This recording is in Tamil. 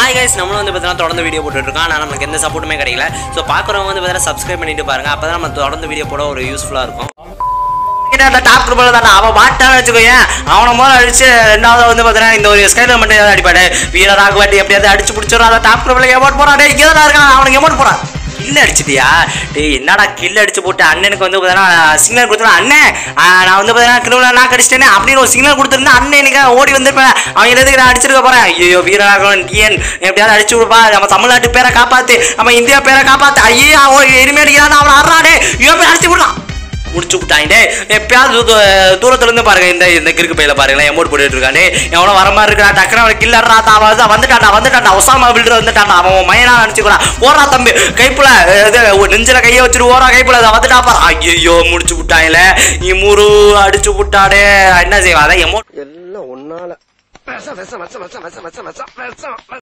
ஹாய் கைஸ் நம்மளும் வந்து பார்த்தீங்கன்னா தொடர்ந்து வீடியோ போட்டுட்டு இருக்கோம் ஆனால் நமக்கு எந்த சப்போர்ட்டுமே கிடைக்கல ஸோ பார்க்குறவங்க வந்து பார்த்தீங்கன்னா சப்ஸ்கிரைப் பண்ணிட்டு பாருங்க அப்போ தான் நம்ம தொடர்ந்து வீடியோ போட ஒரு யூஸ்ஃபுல்லாக இருக்கும் அந்த டாப் குரூப்பில் தான் அவன் மாட்டான்னு வச்சுக்கோயேன் அவனை முதல்ல அடிச்சு ரெண்டாவது வந்து பார்த்தீங்கன்னா இந்த ஒரு ஸ்கைலர் மட்டும் ஏதாவது அடிப்பாடு வீரராக வாட்டி எப்படியாவது அடிச்சு பிடிச்சிடும் அந்த டாப் குரூப்பில் எமௌண்ட் போறான் டேய் இங்கே தான் இருக்கான் அவனுக்கு எமௌண்ட் போறான் கில் அடிச்சிட்டியா டேய் என்னடா கில் அடிச்சு போட்டு அண்ணனுக்கு வந்து பார்த்தீங்கன்னா சிக்னல் கொடுத்துருவேன் அண்ணன் ஆ, நான் வந்து பார்த்தீங்கன்னா கிலோவில் நான் கடிச்சிட்டேனே அப்படின்னு ஒரு சிக்னல் கொடுத்துருந்தா அண்ணன் எனக்கு ஓடி வந்திருப்பேன் அவன் எதுக்கு நான் அடிச்சிருக்க போறேன் ஐயோ வீரராகவன் டிஎன் எப்படியாவது அடிச்சு விடுப்பா நம்ம தமிழ்நாட்டு பேரை காப்பாத்து நம்ம இந்தியா பேரை காப்பாத்து ஐயா ஓ எருமை அடிக்கிறான் அவன் ஆடுறானே இவன் போய் அடிச்சு விடுறான் முடிச்சு விட்டாண்டே எப்பயாவது தூ- தூரத்துல இருந்து பாருங்க இந்த இந்த கிறுக்கு பையில பாருங்களேன் எமௌண்ட் போட்டுட்டு இருக்கானே எவனோ வர மாதிரி இருக்கா டக்குனு அவன் கில்லறா தான் வந்து வந்துட்டான்டா வந்துட்டான்டா ஒசாமா பில்டர் வந்துட்டான்டா அவன் மயனா நினைச்சுக்கிறான் ஓடுறா தம்பி கைப்புல இது ஒரு நெஞ்சில கையை வச்சுட்டு ஓரா கைப்புல அதை வந்துட்டா பாரு ஐயோ முடிச்சு விட்டாங்களே இமுரு அடிச்சு விட்டாடே என்ன செய்வான் அதான் எமௌண்ட் எல்லாம் ஒன்னால விஷம் விஷம் விஷம் விஷம் விஷம் விஷம் விஷம் விஷம்